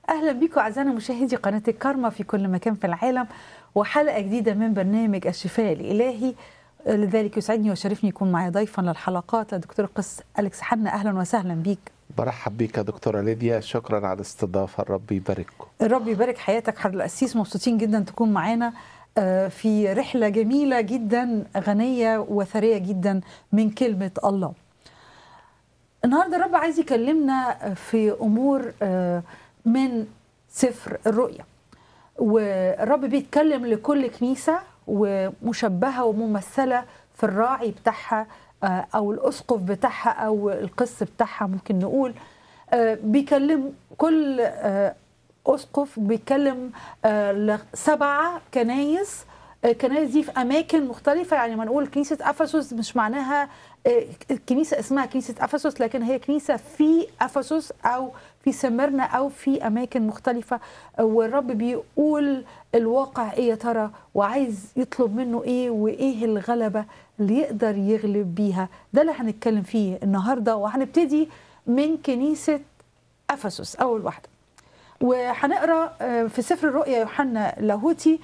اهلا بكم اعزائنا مشاهدي قناه الكارما في كل مكان في العالم وحلقه جديده من برنامج الشفاء الالهي لذلك يسعدني ويشرفني يكون معي ضيفا للحلقات الدكتور القس اليكس حنا اهلا وسهلا بيك برحب بيك يا دكتورة ليديا شكرا على الاستضافة الرب يبارككم الرب يبارك حياتك حضر القسيس مبسوطين جدا تكون معانا في رحله جميله جدا غنيه وثريه جدا من كلمه الله النهارده الرب عايز يكلمنا في امور من سفر الرؤيا والرب بيتكلم لكل كنيسه ومشبهه وممثله في الراعي بتاعها او الاسقف بتاعها او القس بتاعها ممكن نقول بيكلم كل اسقف بيتكلم سبعه كنايس الكنائس دي في اماكن مختلفه يعني ما نقول كنيسه افسس مش معناها كنيسه اسمها كنيسه افسس لكن هي كنيسه في افسس او في سمرنا او في اماكن مختلفه والرب بيقول الواقع ايه يا ترى وعايز يطلب منه ايه وايه الغلبه اللي يقدر يغلب بيها ده اللي هنتكلم فيه النهارده وهنبتدي من كنيسه افسس اول واحده وهنقرا في سفر الرؤيا يوحنا لاهوتي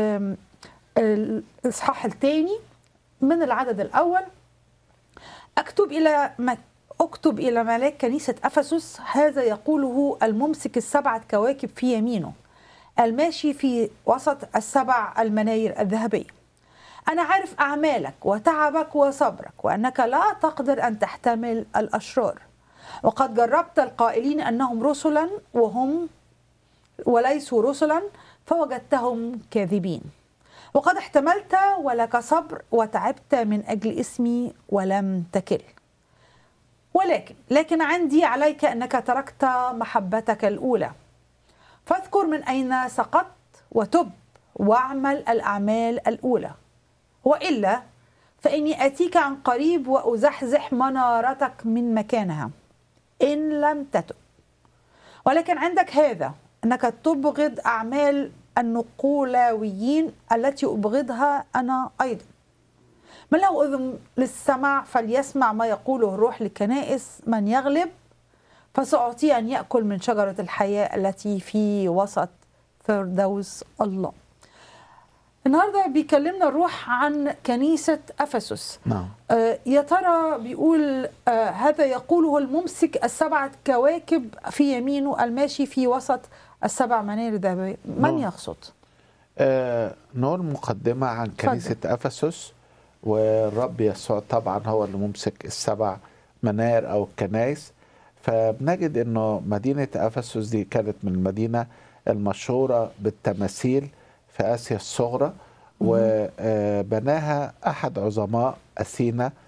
الاصحاح الثاني من العدد الاول اكتب الى اكتب الى ملاك كنيسه افسس هذا يقوله الممسك السبعه كواكب في يمينه الماشي في وسط السبع المناير الذهبيه انا عارف اعمالك وتعبك وصبرك وانك لا تقدر ان تحتمل الاشرار وقد جربت القائلين انهم رسلا وهم وليسوا رسلا فوجدتهم كاذبين وقد احتملت ولك صبر وتعبت من اجل اسمي ولم تكل ولكن لكن عندي عليك انك تركت محبتك الاولى فاذكر من اين سقطت وتب واعمل الاعمال الاولى والا فاني اتيك عن قريب وازحزح منارتك من مكانها ان لم تتب ولكن عندك هذا انك تبغض اعمال النقولاويين التي ابغضها انا ايضا من له اذن للسمع فليسمع ما يقوله الروح للكنائس من يغلب فساعطيه ان ياكل من شجره الحياه التي في وسط فردوس الله النهارده بيكلمنا الروح عن كنيسه افسس نعم آه يا ترى بيقول آه هذا يقوله الممسك السبعه كواكب في يمينه الماشي في وسط السبع مناير الذهبيه من نعم. يقصد آه نقول مقدمة عن كنيسة أفسس والرب يسوع طبعا هو اللي ممسك السبع مناير أو الكنائس فبنجد أنه مدينة أفسس دي كانت من المدينة المشهورة بالتماثيل في آسيا الصغرى وبناها أحد عظماء أثينا